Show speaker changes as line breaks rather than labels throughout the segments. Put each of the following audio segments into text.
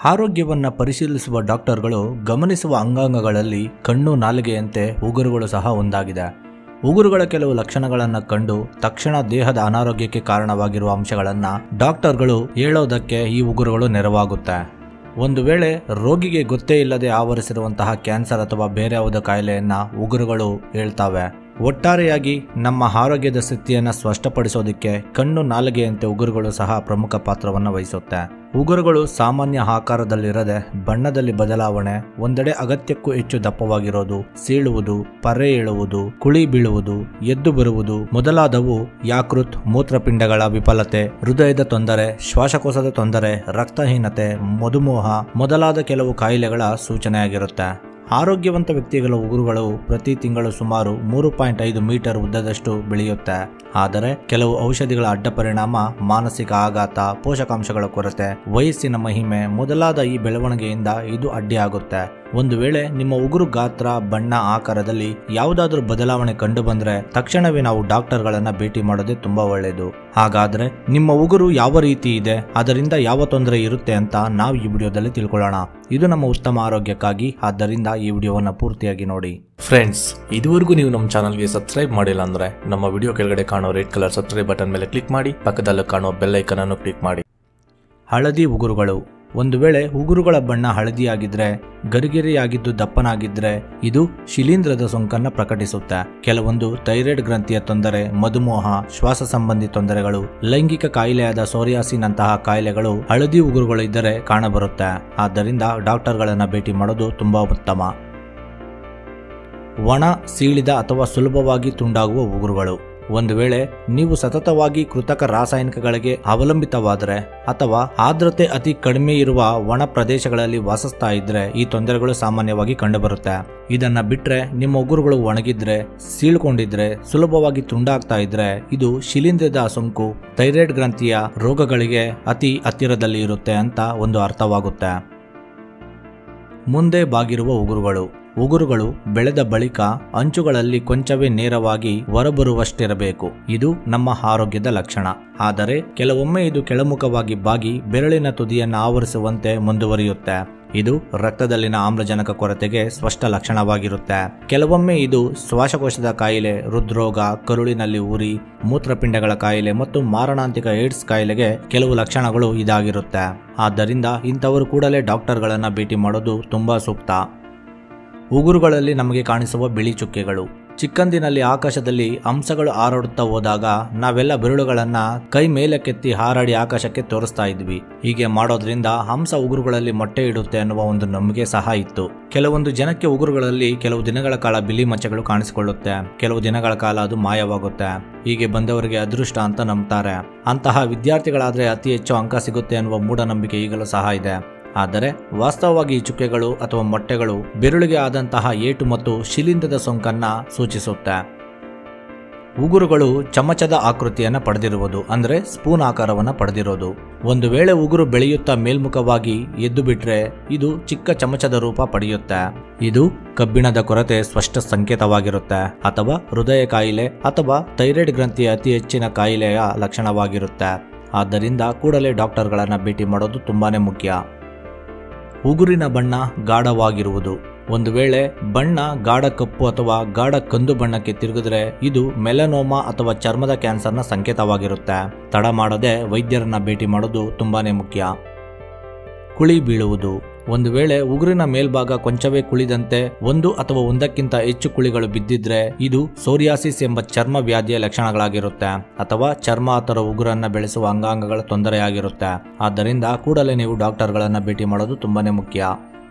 ಆರೋಗ್ಯವನ್ನ ಪರಿಶೀಲಿಸುವ ಡಾಕ್ಟರ್ಗಳು ಗಮನಿಸುವ ಅಂಗಾಂಗಗಳಲ್ಲಿ ಕಣ್ಣು ನಾಲಿಗೆಯಂತೆ ಉಗುರುಗಳು ಸಹ ಒಂದಾಗಿದೆ ಉಗುರುಗಳ ಕೆಲವು ಲಕ್ಷಣಗಳನ್ನು ಕಂಡು ತಕ್ಷಣ ದೇಹದ ಅನಾರೋಗ್ಯಕ್ಕೆ ಕಾರಣವಾಗಿರುವ ಅಂಶಗಳನ್ನು ಡಾಕ್ಟರ್ಗಳು ಹೇಳೋದಕ್ಕೆ ಈ ಉಗುರುಗಳು ನೆರವಾಗುತ್ತೆ ಒಂದು ವೇಳೆ ರೋಗಿಗೆ ಗೊತ್ತೇ ಇಲ್ಲದೆ ಆವರಿಸಿರುವಂತಹ ಕ್ಯಾನ್ಸರ್ ಅಥವಾ ಬೇರೆ ಯಾವುದೋ ಕಾಯಿಲೆಯನ್ನ ಉಗುರುಗಳು ಹೇಳ್ತಾವೆ ಒಟ್ಟಾರೆಯಾಗಿ ನಮ್ಮ ಆರೋಗ್ಯದ ಸ್ಥಿತಿಯನ್ನು ಸ್ಪಷ್ಟಪಡಿಸೋದಕ್ಕೆ ಕಣ್ಣು ನಾಲಿಗೆಯಂತೆ ಉಗುರುಗಳು ಸಹ ಪ್ರಮುಖ ಪಾತ್ರವನ್ನು ವಹಿಸುತ್ತೆ ಉಗುರುಗಳು ಸಾಮಾನ್ಯ ಆಕಾರದಲ್ಲಿರದೆ ಬಣ್ಣದಲ್ಲಿ ಬದಲಾವಣೆ ಒಂದೆಡೆ ಅಗತ್ಯಕ್ಕೂ ಹೆಚ್ಚು ದಪ್ಪವಾಗಿರೋದು ಸೀಳುವುದು ಪರೆ ಏಳುವುದು ಕುಳಿ ಬೀಳುವುದು ಎದ್ದು ಬರುವುದು ಮೊದಲಾದವು ಯಾಕೃತ್ ಮೂತ್ರಪಿಂಡಗಳ ವಿಫಲತೆ ಹೃದಯದ ತೊಂದರೆ ಶ್ವಾಸಕೋಶದ ತೊಂದರೆ ರಕ್ತಹೀನತೆ ಮಧುಮೋಹ ಮೊದಲಾದ ಕೆಲವು ಕಾಯಿಲೆಗಳ ಸೂಚನೆಯಾಗಿರುತ್ತೆ ಆರೋಗ್ಯವಂತ ವ್ಯಕ್ತಿಗಳ ಉಗುರುಗಳು ಪ್ರತಿ ತಿಂಗಳು ಸುಮಾರು ಮೂರು ಪಾಯಿಂಟ್ ಐದು ಮೀಟರ್ ಉದ್ದದಷ್ಟು ಬೆಳೆಯುತ್ತೆ ಆದರೆ ಕೆಲವು ಔಷಧಿಗಳ ಅಡ್ಡ ಪರಿಣಾಮ ಮಾನಸಿಕ ಆಘಾತ ಪೋಷಕಾಂಶಗಳ ಕೊರತೆ ವಯಸ್ಸಿನ ಮಹಿಮೆ ಮೊದಲಾದ ಈ ಬೆಳವಣಿಗೆಯಿಂದ ಇದು ಅಡ್ಡಿಯಾಗುತ್ತೆ ಒಂದು ವೇಳೆ ನಿಮ್ಮ ಉಗುರು ಗಾತ್ರ ಬಣ್ಣ ಆಕಾರದಲ್ಲಿ ಯಾವುದಾದ್ರೂ ಬದಲಾವಣೆ ಕಂಡು ಬಂದ್ರೆ ತಕ್ಷಣವೇ ನಾವು ಡಾಕ್ಟರ್ಗಳನ್ನ ಭೇಟಿ ಮಾಡೋದೇ ತುಂಬಾ ಒಳ್ಳೆಯದು ಹಾಗಾದ್ರೆ ನಿಮ್ಮ ಉಗುರು ಯಾವ ರೀತಿ ಇದೆ ಅದರಿಂದ ಯಾವ ತೊಂದರೆ ಇರುತ್ತೆ ಅಂತ ನಾವು ಈ ವಿಡಿಯೋದಲ್ಲಿ ತಿಳ್ಕೊಳ್ಳೋಣ ಇದು ನಮ್ಮ ಉತ್ತಮ ಆರೋಗ್ಯಕ್ಕಾಗಿ ಆದ್ದರಿಂದ ಈ ವಿಡಿಯೋವನ್ನ ಪೂರ್ತಿಯಾಗಿ ನೋಡಿ
ಫ್ರೆಂಡ್ಸ್ ಇದುವರೆಗೂ ನೀವು ನಮ್ಮ ಚಾನಲ್ಗೆ ಸಬ್ಸ್ಕ್ರೈಬ್ ಮಾಡಿಲ್ಲ ಅಂದ್ರೆ ನಮ್ಮ ವಿಡಿಯೋ ಕೆಳಗಡೆ ಕಾಣೋ ರೆಡ್ ಕಲರ್ ಸಬ್ಸ್ಕ್ರೈಬ್ ಬಟನ್ ಮೇಲೆ ಕ್ಲಿಕ್ ಮಾಡಿ ಪಕ್ಕದಲ್ಲಿ ಕಾಣೋ ಬೆಲ್ ಐಕನ್ ಅನ್ನು ಕ್ಲಿಕ್ ಮಾಡಿ
ಹಳದಿ ಉಗುರುಗಳು ಒಂದು ವೇಳೆ ಉಗುರುಗಳ ಬಣ್ಣ ಹಳದಿಯಾಗಿದ್ರೆ ಗರಿಗೆರೆಯಾಗಿದ್ದು ದಪ್ಪನಾಗಿದ್ರೆ ಇದು ಶಿಲೀಂಧ್ರದ ಸೋಂಕನ್ನ ಪ್ರಕಟಿಸುತ್ತೆ ಕೆಲವೊಂದು ಥೈರಾಯ್ಡ್ ಗ್ರಂಥಿಯ ತೊಂದರೆ ಮಧುಮೋಹ ಶ್ವಾಸ ಸಂಬಂಧಿ ತೊಂದರೆಗಳು ಲೈಂಗಿಕ ಕಾಯಿಲೆಯಾದ ಸೋರಿಯಾಸಿನಂತಹ ಕಾಯಿಲೆಗಳು ಹಳದಿ ಉಗುರುಗಳು ಇದ್ದರೆ ಕಾಣಬರುತ್ತೆ ಆದ್ದರಿಂದ ಡಾಕ್ಟರ್ಗಳನ್ನ ಭೇಟಿ ಮಾಡೋದು ತುಂಬಾ ಉತ್ತಮ ಒಣ ಸೀಳಿದ ಅಥವಾ ಸುಲಭವಾಗಿ ತುಂಡಾಗುವ ಉಗುರುಗಳು ಒಂದು ವೇಳೆ ನೀವು ಸತತವಾಗಿ ಕೃತಕ ರಾಸಾಯನಿಕಗಳಿಗೆ ಅವಲಂಬಿತವಾದರೆ ಅಥವಾ ಆರ್ದ್ರತೆ ಅತಿ ಕಡಿಮೆ ಇರುವ ಒಣ ಪ್ರದೇಶಗಳಲ್ಲಿ ವಾಸಿಸ್ತಾ ಇದ್ರೆ ಈ ತೊಂದರೆಗಳು ಸಾಮಾನ್ಯವಾಗಿ ಕಂಡುಬರುತ್ತೆ ಇದನ್ನ ಬಿಟ್ರೆ ನಿಮ್ಮ ಉಗುರುಗಳು ಒಣಗಿದ್ರೆ ಸೀಳ್ಕೊಂಡಿದ್ರೆ ಸುಲಭವಾಗಿ ತುಂಡಾಗ್ತಾ ಇದ್ರೆ ಇದು ಶಿಲೀಂಧ್ರದ ಸೋಂಕು ಥೈರಾಯ್ಡ್ ಗ್ರಂಥಿಯ ರೋಗಗಳಿಗೆ ಅತಿ ಹತ್ತಿರದಲ್ಲಿ ಇರುತ್ತೆ ಅಂತ ಒಂದು ಅರ್ಥವಾಗುತ್ತೆ ಮುಂದೆ ಬಾಗಿರುವ ಉಗುರುಗಳು ಉಗುರುಗಳು ಬೆಳೆದ ಬಳಿಕ ಅಂಚುಗಳಲ್ಲಿ ಕೊಂಚವೇ ನೇರವಾಗಿ ಹೊರಬರುವಷ್ಟಿರಬೇಕು ಇದು ನಮ್ಮ ಆರೋಗ್ಯದ ಲಕ್ಷಣ ಆದರೆ ಕೆಲವೊಮ್ಮೆ ಇದು ಕೆಳಮುಖವಾಗಿ ಬಾಗಿ ಬೆರಳಿನ ತುದಿಯನ್ನು ಆವರಿಸುವಂತೆ ಮುಂದುವರಿಯುತ್ತೆ ಇದು ರಕ್ತದಲ್ಲಿನ ಆಮ್ಲಜನಕ ಕೊರತೆಗೆ ಸ್ಪಷ್ಟ ಲಕ್ಷಣವಾಗಿರುತ್ತೆ ಕೆಲವೊಮ್ಮೆ ಇದು ಶ್ವಾಸಕೋಶದ ಕಾಯಿಲೆ ಹೃದ್ರೋಗ ಕರುಳಿನಲ್ಲಿ ಉರಿ ಮೂತ್ರಪಿಂಡಗಳ ಕಾಯಿಲೆ ಮತ್ತು ಮಾರಣಾಂತಿಕ ಏಡ್ಸ್ ಕಾಯಿಲೆಗೆ ಕೆಲವು ಲಕ್ಷಣಗಳು ಇದಾಗಿರುತ್ತೆ ಆದ್ದರಿಂದ ಇಂಥವರು ಕೂಡಲೇ ಡಾಕ್ಟರ್ಗಳನ್ನ ಭೇಟಿ ಮಾಡೋದು ತುಂಬಾ ಸೂಕ್ತ ಉಗುರುಗಳಲ್ಲಿ ನಮಗೆ ಕಾಣಿಸುವ ಬಿಳಿ ಚುಕ್ಕೆಗಳು ಚಿಕ್ಕಂದಿನಲ್ಲಿ ಆಕಾಶದಲ್ಲಿ ಹಂಸಗಳು ಹಾರಾಡುತ್ತಾ ಹೋದಾಗ ನಾವೆಲ್ಲ ಬೆರಳುಗಳನ್ನ ಕೈ ಮೇಲಕ್ಕೆತ್ತಿ ಹಾರಾಡಿ ಆಕಾಶಕ್ಕೆ ತೋರಿಸ್ತಾ ಇದ್ವಿ ಹೀಗೆ ಮಾಡೋದ್ರಿಂದ ಹಂಸ ಉಗುರುಗಳಲ್ಲಿ ಮೊಟ್ಟೆ ಇಡುತ್ತೆ ಅನ್ನುವ ಒಂದು ನಂಬಿಕೆ ಸಹ ಇತ್ತು ಕೆಲವೊಂದು ಜನಕ್ಕೆ ಉಗುರುಗಳಲ್ಲಿ ಕೆಲವು ದಿನಗಳ ಕಾಲ ಬಿಳಿ ಮಚ್ಚಗಳು ಕಾಣಿಸಿಕೊಳ್ಳುತ್ತೆ ಕೆಲವು ದಿನಗಳ ಕಾಲ ಅದು ಮಾಯವಾಗುತ್ತೆ ಹೀಗೆ ಬಂದವರಿಗೆ ಅದೃಷ್ಟ ಅಂತ ನಂಬ್ತಾರೆ ಅಂತಹ ವಿದ್ಯಾರ್ಥಿಗಳಾದ್ರೆ ಅತಿ ಹೆಚ್ಚು ಅಂಕ ಸಿಗುತ್ತೆ ಅನ್ನುವ ಮೂಢನಂಬಿಕೆ ಈಗಲೂ ಸಹ ಇದೆ ಆದರೆ ವಾಸ್ತವವಾಗಿ ಈ ಚುಕ್ಕೆಗಳು ಅಥವಾ ಮೊಟ್ಟೆಗಳು ಬೆರಳಿಗೆ ಆದಂತಹ ಏಟು ಮತ್ತು ಶಿಲೀಂಧ್ರದ ಸೋಂಕನ್ನ ಸೂಚಿಸುತ್ತೆ ಉಗುರುಗಳು ಚಮಚದ ಆಕೃತಿಯನ್ನು ಪಡೆದಿರುವುದು ಅಂದರೆ ಸ್ಪೂನ್ ಆಕಾರವನ್ನು ಪಡೆದಿರೋದು ಒಂದು ವೇಳೆ ಉಗುರು ಬೆಳೆಯುತ್ತಾ ಮೇಲ್ಮುಖವಾಗಿ ಎದ್ದು ಬಿಟ್ರೆ ಇದು ಚಿಕ್ಕ ಚಮಚದ ರೂಪ ಪಡೆಯುತ್ತೆ ಇದು ಕಬ್ಬಿಣದ ಕೊರತೆ ಸ್ಪಷ್ಟ ಸಂಕೇತವಾಗಿರುತ್ತೆ ಅಥವಾ ಹೃದಯ ಕಾಯಿಲೆ ಅಥವಾ ಥೈರಾಯ್ಡ್ ಗ್ರಂಥಿಯ ಅತಿ ಹೆಚ್ಚಿನ ಕಾಯಿಲೆಯ ಲಕ್ಷಣವಾಗಿರುತ್ತೆ ಆದ್ದರಿಂದ ಕೂಡಲೇ ಡಾಕ್ಟರ್ಗಳನ್ನ ಭೇಟಿ ಮಾಡೋದು ತುಂಬಾನೇ ಮುಖ್ಯ ಉಗುರಿನ ಬಣ್ಣ ಗಾಢವಾಗಿರುವುದು ಒಂದು ವೇಳೆ ಬಣ್ಣ ಗಾಢ ಕಪ್ಪು ಅಥವಾ ಗಾಢ ಕಂದು ಬಣ್ಣಕ್ಕೆ ತಿರುಗಿದ್ರೆ ಇದು ಮೆಲನೋಮಾ ಅಥವಾ ಚರ್ಮದ ಕ್ಯಾನ್ಸರ್ನ ಸಂಕೇತವಾಗಿರುತ್ತೆ ತಡ ಮಾಡದೆ ವೈದ್ಯರನ್ನ ಭೇಟಿ ಮಾಡೋದು ತುಂಬಾನೇ ಮುಖ್ಯ ಕುಳಿ ಬೀಳುವುದು ಒಂದು ವೇಳೆ ಉಗುರಿನ ಮೇಲ್ಭಾಗ ಕೊಂಚವೇ ಕುಳಿದಂತೆ ಒಂದು ಅಥವಾ ಒಂದಕ್ಕಿಂತ ಹೆಚ್ಚು ಕುಳಿಗಳು ಬಿದ್ದಿದ್ರೆ ಇದು ಸೋರಿಯಾಸಿಸ್ ಎಂಬ ಚರ್ಮ ವ್ಯಾಧಿಯ ಲಕ್ಷಣಗಳಾಗಿರುತ್ತೆ ಅಥವಾ ಚರ್ಮ ಅಥವಾ ಉಗುರನ್ನ ಬೆಳೆಸುವ ಅಂಗಾಂಗಗಳ ತೊಂದರೆಯಾಗಿರುತ್ತೆ ಆದ್ದರಿಂದ ಕೂಡಲೇ ನೀವು ಡಾಕ್ಟರ್ಗಳನ್ನ ಭೇಟಿ ಮಾಡೋದು ತುಂಬಾನೇ ಮುಖ್ಯ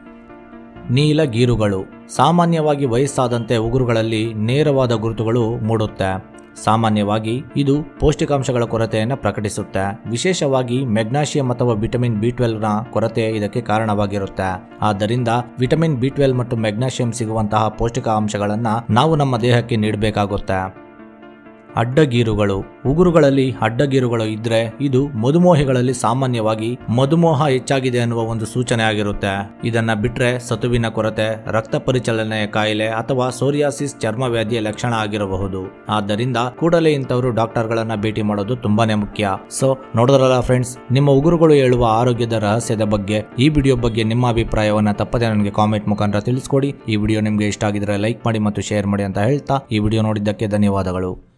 ನೀಲ ಗೀರುಗಳು ಸಾಮಾನ್ಯವಾಗಿ ವಯಸ್ಸಾದಂತೆ ಉಗುರುಗಳಲ್ಲಿ ನೇರವಾದ ಗುರುತುಗಳು ಮೂಡುತ್ತೆ ಸಾಮಾನ್ಯವಾಗಿ ಇದು ಪೌಷ್ಟಿಕಾಂಶಗಳ ಕೊರತೆಯನ್ನು ಪ್ರಕಟಿಸುತ್ತೆ ವಿಶೇಷವಾಗಿ ಮೆಗ್ನಾಷಿಯಂ ಅಥವಾ ವಿಟಮಿನ್ ಬಿ ಟ್ವೆಲ್ವ್ನ ಕೊರತೆ ಇದಕ್ಕೆ ಕಾರಣವಾಗಿರುತ್ತೆ ಆದ್ದರಿಂದ ವಿಟಮಿನ್ ಬಿ ಟ್ವೆಲ್ವ್ ಮತ್ತು ಮೆಗ್ನಾಷಿಯಂ ಸಿಗುವಂತಹ ಪೌಷ್ಟಿಕಾಂಶಗಳನ್ನು ನಾವು ನಮ್ಮ ದೇಹಕ್ಕೆ ನೀಡಬೇಕಾಗುತ್ತೆ ಅಡ್ಡಗೀರುಗಳು ಉಗುರುಗಳಲ್ಲಿ ಅಡ್ಡಗೀರುಗಳು ಇದ್ರೆ ಇದು ಮಧುಮೋಹಿಗಳಲ್ಲಿ ಸಾಮಾನ್ಯವಾಗಿ ಮಧುಮೋಹ ಹೆಚ್ಚಾಗಿದೆ ಅನ್ನುವ ಒಂದು ಸೂಚನೆ ಆಗಿರುತ್ತೆ ಇದನ್ನ ಬಿಟ್ರೆ ಸತುವಿನ ಕೊರತೆ ರಕ್ತ ಪರಿಚಲನೆಯ ಕಾಯಿಲೆ ಅಥವಾ ಸೋರಿಯಾಸಿಸ್ ಚರ್ಮ ವ್ಯಾಧಿಯ ಲಕ್ಷಣ ಆಗಿರಬಹುದು ಆದ್ದರಿಂದ ಕೂಡಲೇ ಇಂಥವರು ಡಾಕ್ಟರ್ಗಳನ್ನ ಭೇಟಿ ಮಾಡೋದು ತುಂಬಾನೇ ಮುಖ್ಯ ಸೊ ನೋಡಿದ್ರಲ್ಲ ಫ್ರೆಂಡ್ಸ್ ನಿಮ್ಮ ಉಗುರುಗಳು ಹೇಳುವ ಆರೋಗ್ಯದ ರಹಸ್ಯದ ಬಗ್ಗೆ ಈ ವಿಡಿಯೋ ಬಗ್ಗೆ ನಿಮ್ಮ ಅಭಿಪ್ರಾಯವನ್ನ ತಪ್ಪದೆ ನನಗೆ ಕಾಮೆಂಟ್ ಮುಖಾಂತರ ತಿಳಿಸ್ಕೊಡಿ ಈ ವಿಡಿಯೋ ನಿಮ್ಗೆ ಇಷ್ಟ ಆಗಿದ್ರೆ ಲೈಕ್ ಮಾಡಿ ಮತ್ತು ಶೇರ್ ಮಾಡಿ ಅಂತ ಹೇಳ್ತಾ ಈ ವಿಡಿಯೋ ನೋಡಿದ್ದಕ್ಕೆ ಧನ್ಯವಾದಗಳು